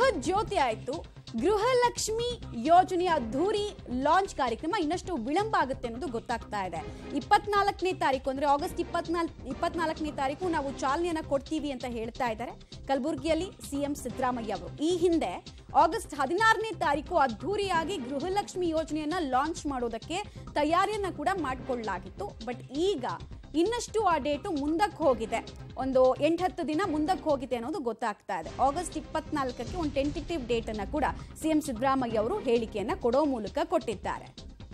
ಜ್ಯೋತಿ ಆಯ್ತು ಗೃಹಲಕ್ಷ್ಮಿ ಯೋಜನೆಯ ಅದ್ಧೂರಿ ಲಾಂಚ್ ಕಾರ್ಯಕ್ರಮ ಇನ್ನಷ್ಟು ವಿಳಂಬ ಆಗುತ್ತೆ ಅನ್ನೋದು ಗೊತ್ತಾಗ್ತಾ ಇದೆ ಇಪ್ಪತ್ನಾಲ್ಕನೇ ತಾರೀಕು ಅಂದ್ರೆ ಆಗಸ್ಟ್ ಇಪ್ಪತ್ನಾಲ್ಕು ಇಪ್ಪತ್ನಾಲ್ಕನೇ ತಾರೀಕು ನಾವು ಚಾಲನೆಯನ್ನ ಕೊಡ್ತೀವಿ ಅಂತ ಹೇಳ್ತಾ ಇದ್ದಾರೆ ಕಲಬುರಗಿಯಲ್ಲಿ ಸಿಎಂ ಸಿದ್ದರಾಮಯ್ಯ ಅವರು ಈ ಹಿಂದೆ ಆಗಸ್ಟ್ ಹದಿನಾರನೇ ತಾರೀಕು ಅದ್ಧೂರಿಯಾಗಿ ಗೃಹಲಕ್ಷ್ಮಿ ಯೋಜನೆಯನ್ನ ಲಾಂಚ್ ಮಾಡೋದಕ್ಕೆ ತಯಾರಿಯನ್ನ ಕೂಡ ಮಾಡಿಕೊಳ್ಳಲಾಗಿತ್ತು ಬಟ್ ಈಗ ಇನ್ನಷ್ಟು ಆ ಡೇಟು ಮುಂದಕ್ಕೆ ಹೋಗಿದೆ ಒಂದು ಎಂಟತ್ತು ದಿನ ಮುಂದಕ್ಕೆ ಹೋಗಿದೆ ಅನ್ನೋದು ಗೊತ್ತಾಗ್ತಾ ಇದೆ ಆಗಸ್ಟ್ ಇಪ್ಪತ್ನಾಲ್ಕಕ್ಕೆ ಒಂದು ಟೆಂಟೇಟಿವ್ ಡೇಟ್ ಅನ್ನ ಕೂಡ ಸಿಎಂ ಸಿದ್ದರಾಮಯ್ಯ ಅವರು ಹೇಳಿಕೆಯನ್ನ ಕೊಡೋ ಮೂಲಕ ಕೊಟ್ಟಿದ್ದಾರೆ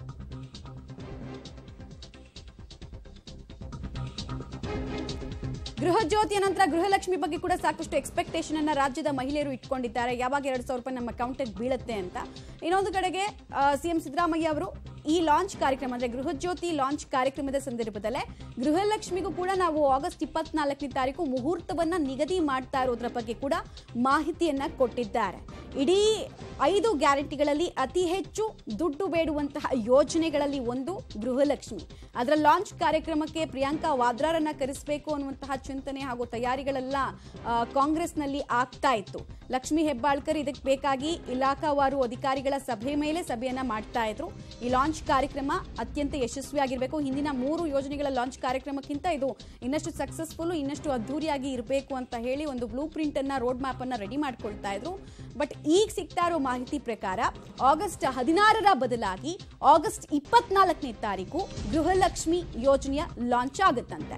ಗೃಹ ಜ್ಯೋತಿಯ ನಂತರ ಗೃಹಲಕ್ಷ್ಮಿ ಬಗ್ಗೆ ಕೂಡ ಸಾಕಷ್ಟು ಎಕ್ಸ್ಪೆಕ್ಟೇಷನ್ ಅನ್ನ ರಾಜ್ಯದ ಮಹಿಳೆಯರು ಇಟ್ಕೊಂಡಿದ್ದಾರೆ ಯಾವಾಗ ಎರಡು ಸಾವಿರ ರೂಪಾಯಿ ನಮ್ಮ ಅಕೌಂಟಿಗೆ ಬೀಳುತ್ತೆ ಅಂತ ಇನ್ನೊಂದು ಕಡೆಗೆ ಸಿಎಂ ಸಿದ್ದರಾಮಯ್ಯ ಅವರು ಈ ಲಾಂಚ್ ಕಾರ್ಯಕ್ರಮ ಅಂದ್ರೆ ಗೃಹ ಜ್ಯೋತಿ ಲಾಂಚ್ ಕಾರ್ಯಕ್ರಮದ ಸಂದರ್ಭದಲ್ಲೇ ಗೃಹಲಕ್ಷ್ಮಿಗೂ ಕೂಡ ನಾವು ಆಗಸ್ಟ್ ಇಪ್ಪತ್ನಾಲ್ಕನೇ ತಾರೀಕು ಮುಹೂರ್ತವನ್ನ ನಿಗದಿ ಮಾಡ್ತಾ ಇರೋದ್ರ ಬಗ್ಗೆ ಕೂಡ ಮಾಹಿತಿಯನ್ನ ಕೊಟ್ಟಿದ್ದಾರೆ ಇಡೀ ಐದು ಗ್ಯಾರಂಟಿಗಳಲ್ಲಿ ಅತಿ ಹೆಚ್ಚು ದುಡ್ಡು ಬೇಡುವಂತಹ ಯೋಜನೆಗಳಲ್ಲಿ ಒಂದು ಗೃಹಲಕ್ಷ್ಮಿ ಅದರ ಲಾಂಚ್ ಕಾರ್ಯಕ್ರಮಕ್ಕೆ ಪ್ರಿಯಾಂಕಾ ವಾದ್ರಾರನ್ನ ಕರೆಸಬೇಕು ಅನ್ನುವಂತಹ ಚಿಂತನೆ ಹಾಗೂ ತಯಾರಿಗಳೆಲ್ಲ ಆ, ಕಾಂಗ್ರೆಸ್ನಲ್ಲಿ ಆಗ್ತಾ ಇತ್ತು ಲಕ್ಷ್ಮಿ ಹೆಬ್ಬಾಳ್ಕರ್ ಇದಕ್ಕೆ ಬೇಕಾಗಿ ಇಲಾಖಾವಾರು ಅಧಿಕಾರಿಗಳ ಸಭೆ ಮೇಲೆ ಸಭೆಯನ್ನ ಮಾಡ್ತಾ ಇದ್ರು ಈ ಲಾಂಚ್ ಕಾರ್ಯಕ್ರಮ ಅತ್ಯಂತ ಯಶಸ್ವಿಯಾಗಿರಬೇಕು ಹಿಂದಿನ ಮೂರು ಯೋಜನೆಗಳ ಲಾಂಚ್ ಕಾರ್ಯಕ್ರಮಕ್ಕಿಂತ ಇದು ಇನ್ನಷ್ಟು ಸಕ್ಸಸ್ಫುಲ್ ಇನ್ನಷ್ಟು ಅದ್ಧೂರಿಯಾಗಿ ಇರಬೇಕು ಅಂತ ಹೇಳಿ ಒಂದು ಬ್ಲೂ ಪ್ರಿಂಟ್ ಅನ್ನ ರೋಡ್ ಮ್ಯಾಪ್ ಅನ್ನ ರೆಡಿ ಮಾಡ್ಕೊಳ್ತಾ ಇದ್ರು ಬಟ್ ಈಗ ಸಿಗ್ತಾ ಇರೋ ಮಾಹಿತಿ ಪ್ರಕಾರ ಆಗಸ್ಟ್ ಹದಿನಾರರ ಬದಲಾಗಿ ಆಗಸ್ಟ್ ಇಪ್ಪತ್ನಾಲ್ಕನೇ ತಾರೀಕು ಗೃಹಲಕ್ಷ್ಮಿ ಯೋಜನೆಯ ಲಾಂಚ್ ಆಗುತ್ತಂತೆ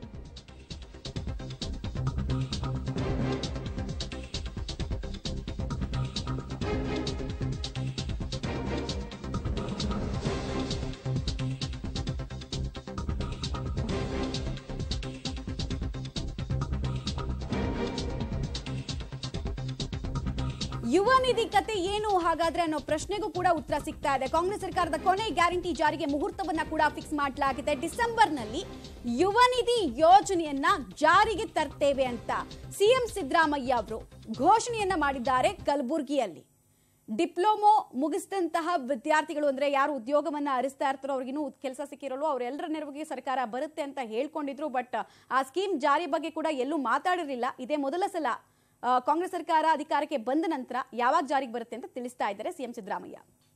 ಯುವ ನಿಧಿ ಕತೆ ಏನು ಹಾಗಾದ್ರೆ ಅನ್ನೋ ಪ್ರಶ್ನೆಗೂ ಕೂಡ ಉತ್ತರ ಸಿಗ್ತಾ ಇದೆ ಕಾಂಗ್ರೆಸ್ ಸರ್ಕಾರದ ಕೊನೆ ಗ್ಯಾರಂಟಿ ಜಾರಿಗೆ ಮುಹೂರ್ತವನ್ನ ಕೂಡ ಫಿಕ್ಸ್ ಮಾಡಲಾಗಿದೆ ಡಿಸೆಂಬರ್ನಲ್ಲಿ ಯುವ ನಿಧಿ ಯೋಜನೆಯನ್ನ ಜಾರಿಗೆ ತರ್ತೇವೆ ಅಂತ ಸಿಎಂ ಸಿದ್ದರಾಮಯ್ಯ ಅವರು ಘೋಷಣೆಯನ್ನ ಮಾಡಿದ್ದಾರೆ ಕಲಬುರಗಿಯಲ್ಲಿ ಡಿಪ್ಲೊಮೊ ಮುಗಿಸಿದಂತಹ ವಿದ್ಯಾರ್ಥಿಗಳು ಅಂದ್ರೆ ಯಾರು ಉದ್ಯೋಗವನ್ನ ಅರಿಸ್ತಾ ಇರ್ತಾರೋ ಅವ್ರಿಗಿನ್ನೂ ಕೆಲಸ ಸಿಕ್ಕಿರಲು ಅವರೆಲ್ಲರ ನೆರವಿಗೆ ಸರ್ಕಾರ ಬರುತ್ತೆ ಅಂತ ಹೇಳ್ಕೊಂಡಿದ್ರು ಬಟ್ ಆ ಸ್ಕೀಮ್ ಜಾರಿ ಬಗ್ಗೆ ಕೂಡ ಎಲ್ಲೂ ಮಾತಾಡಿರಲಿಲ್ಲ ಇದೇ ಮೊದಲ ಸಲ ಆ, ಕಾಂಗ್ರೆಸ್ ಸರ್ಕಾರ ಅಧಿಕಾರಕ್ಕೆ ಬಂದ ನಂತರ ಯಾವಾಗ ಜಾರಿಗೆ ಬರುತ್ತೆ ಅಂತ ತಿಳಿಸ್ತಾ ಇದ್ದಾರೆ ಸಿಎಂ ಸಿದ್ದರಾಮಯ್ಯ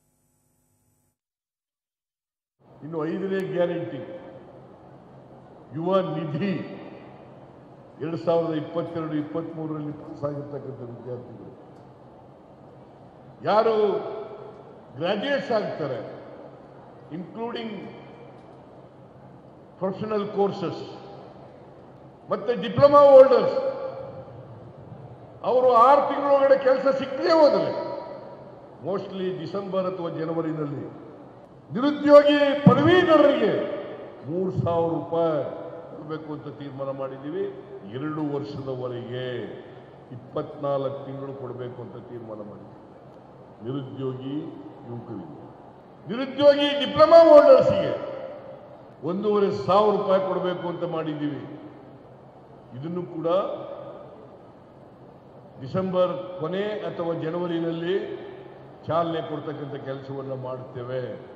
ಇನ್ನು ಐದನೇ ಗ್ಯಾರಂಟಿ ಯುವ ನಿಧಿ ಎರಡು ಸಾವಿರದ ಇಪ್ಪತ್ತೆರಡು ಇಪ್ಪತ್ತ್ಮೂರರಲ್ಲಿ ಪಾಸ್ ಆಗಿರ್ತಕ್ಕಂಥ ವಿದ್ಯಾರ್ಥಿಗಳು ಯಾರು ಗ್ರಾಜ್ಯುಯೇಟ್ಸ್ ಆಗ್ತಾರೆ ಇನ್ಕ್ಲೂಡಿಂಗ್ ಪ್ರೊಫೆಷನಲ್ ಕೋರ್ಸಸ್ ಮತ್ತೆ ಡಿಪ್ಲೊಮಾ ಹೋಲ್ಡರ್ಸ್ ಅವರು ಆರು ತಿಂಗಳೊಳಗಡೆ ಕೆಲಸ ಸಿಕ್ಕದೇ ಹೋದರೆ ಮೋಸ್ಟ್ಲಿ ಡಿಸೆಂಬರ್ ಅಥವಾ ಜನವರಿನಲ್ಲಿ ನಿರುದ್ಯೋಗಿ ಪದವೀಧರರಿಗೆ ಮೂರು ಸಾವಿರ ರೂಪಾಯಿ ಕೊಡಬೇಕು ಅಂತ ತೀರ್ಮಾನ ಮಾಡಿದ್ದೀವಿ ಎರಡು ವರ್ಷದವರೆಗೆ ಇಪ್ಪತ್ನಾಲ್ಕು ತಿಂಗಳು ಕೊಡಬೇಕು ಅಂತ ತೀರ್ಮಾನ ಮಾಡಿದ್ದೀವಿ ನಿರುದ್ಯೋಗಿ ಯುವಕರಿಗೆ ನಿರುದ್ಯೋಗಿ ಡಿಪ್ಲೊಮಾ ಹೋಲ್ಡರ್ಸ್ಗೆ ಒಂದೂವರೆ ಸಾವಿರ ರೂಪಾಯಿ ಕೊಡಬೇಕು ಅಂತ ಮಾಡಿದ್ದೀವಿ ಇದನ್ನು ಕೂಡ ಡಿಸೆಂಬರ್ ಕೊನೆ ಅಥವಾ ಜನವರಿನಲ್ಲಿ ಚಾಲನೆ ಕೊಡ್ತಕ್ಕಂಥ ಕೆಲಸವನ್ನು ಮಾಡುತ್ತೇವೆ